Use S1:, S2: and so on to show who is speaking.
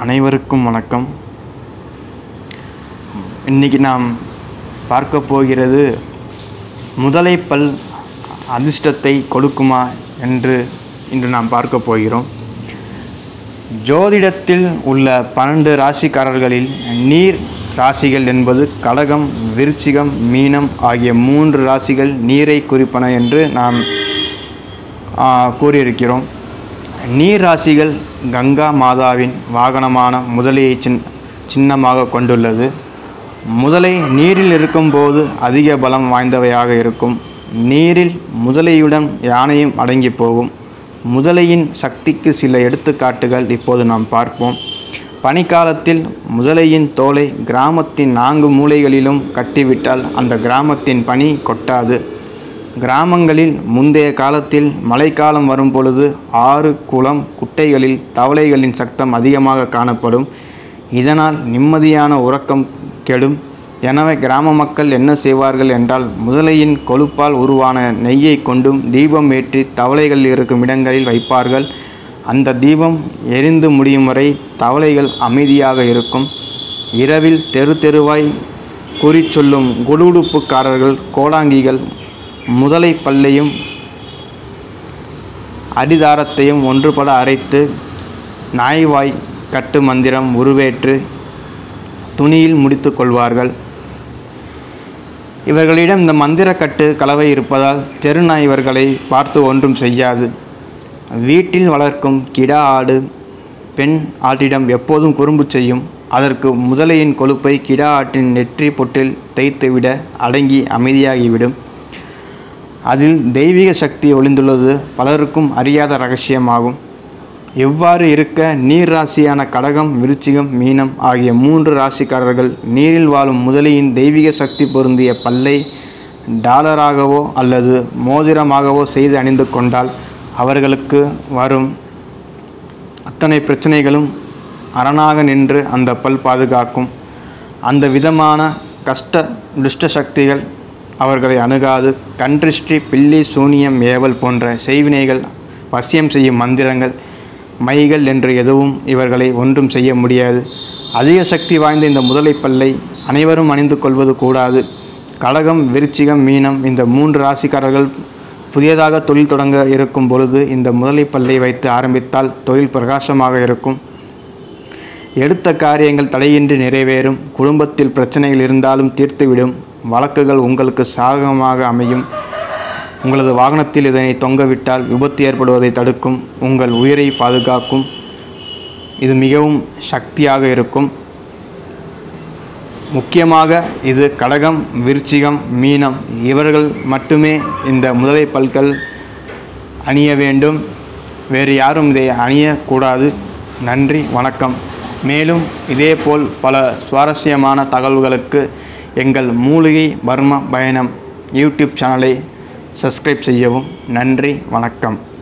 S1: அனைவருக்கும் வணக்கம் இன்னைக்கு நாம் பார்க்க போகிறது முதலை பல் அதிர்ஷ்டத்தை கொடுக்குமா என்று இன்று நாம் பார்க்க போகிறோம் ஜோதிடத்தில் உள்ள பன்னெண்டு ராசிக்காரர்களில் நீர் ராசிகள் என்பது கடகம் விருச்சிகம் மீனம் ஆகிய மூன்று ராசிகள் நீரை குறிப்பன என்று நாம் ஆ, கூறியிருக்கிறோம் நீர் ராசிகள் கங்கா மாதாவின் வாகனமான முதலையை சின் சின்னமாக கொண்டுள்ளது முதலை நீரில் இருக்கும்போது அதிக பலம் வாய்ந்தவையாக இருக்கும் நீரில் முதலையுடன் யானையும் அடங்கி போகும் முதலையின் சக்திக்கு சில எடுத்துக்காட்டுகள் இப்போது நாம் பார்ப்போம் பனிக்காலத்தில் முதலையின் தோலை கிராமத்தின் நான்கு மூலைகளிலும் கட்டிவிட்டால் அந்த கிராமத்தின் பனி கொட்டாது கிராமங்களில் முந்தைய காலத்தில் மழைக்காலம் வரும் பொழுது ஆறு குளம் குட்டைகளில் தவளைகளின் சத்தம் அதிகமாக காணப்படும் இதனால் நிம்மதியான உறக்கம் கெடும் எனவே கிராம மக்கள் என்ன செய்வார்கள் என்றால் முதலையின் கொழுப்பால் உருவான நெய்யை கொண்டும் தீபம் ஏற்றி தவளைகள் இருக்கும் இடங்களில் வைப்பார்கள் அந்த தீபம் எரிந்து முடியும் வரை தவளைகள் அமைதியாக இருக்கும் இரவில் தெரு தெருவாய் குறிச் சொல்லும் குடுகுடுப்புக்காரர்கள் கோடாங்கிகள் முதலை பல்லையும் அடிதாரத்தையும் ஒன்றுபட அரைத்து நாய்வாய் கட்டு மந்திரம் உருவேற்று துணியில் முடித்து கொள்வார்கள் இவர்களிடம் இந்த மந்திரக்கட்டு கலவை இருப்பதால் தெருநாய் இவர்களை பார்த்து ஒன்றும் செய்யாது வீட்டில் வளர்க்கும் கிடா ஆடு பெண் ஆட்டிடம் எப்போதும் குறும்பு செய்யும் அதற்கு முதலையின் கொழுப்பை கிடா ஆட்டின் நெற்றி பொட்டில் தேய்த்துவிட அடங்கி அமைதியாகிவிடும் அதில் தெய்வீக சக்தி ஒளிந்துள்ளது பலருக்கும் அறியாத ரகசியமாகும் எவ்வாறு இருக்க நீர் ராசியான கடகம் விருச்சிகம் மீனம் ஆகிய மூன்று ராசிக்காரர்கள் நீரில் வாழும் முதலையின் தெய்வீக சக்தி பொருந்திய பல்லை டாலராகவோ அல்லது மோதிரமாகவோ செய்து அணிந்து கொண்டால் அவர்களுக்கு வரும் அத்தனை பிரச்சனைகளும் அரணாக நின்று அந்த பல் பாதுகாக்கும் அந்த விதமான கஷ்ட துஷ்ட சக்திகள் அவர்களை அணுகாது கன்றிஷ்டி பில்லி சூனியம் ஏவல் போன்ற செய்வினைகள் வசியம் செய்யும் மந்திரங்கள் மைகள் என்று எதுவும் இவர்களை ஒன்றும் செய்ய முடியாது அதிக சக்தி வாய்ந்த இந்த முதலை பல்லை அனைவரும் அணிந்து கொள்வது கூடாது கடகம் விருச்சிகம் மீனம் இந்த மூன்று ராசிக்காரர்கள் புதியதாக தொழில் தொடங்க இருக்கும் பொழுது இந்த முதலை பல்லை வைத்து ஆரம்பித்தால் தொழில் பிரகாசமாக இருக்கும் எடுத்த காரியங்கள் தடையின்றி நிறைவேறும் குடும்பத்தில் பிரச்சனைகள் இருந்தாலும் தீர்த்துவிடும் வழக்குகள் உங்களுக்கு சாதகமாக அமையும் உங்களது வாகனத்தில் இதனை தொங்கவிட்டால் விபத்து ஏற்படுவதை தடுக்கும் உங்கள் உயிரை பாதுகாக்கும் இது மிகவும் சக்தியாக இருக்கும் முக்கியமாக இது கடகம் விருச்சிகம் மீனம் இவர்கள் மட்டுமே இந்த முதலை பல்கள் அணிய வேண்டும் வேறு யாரும் இதை அணியக்கூடாது நன்றி வணக்கம் மேலும் இதேபோல் பல சுவாரஸ்யமான தகவல்களுக்கு எங்கள் மூலிகை பர்ம பயணம் யூடியூப் சேனலை சப்ஸ்கிரைப் செய்யவும் நன்றி வணக்கம்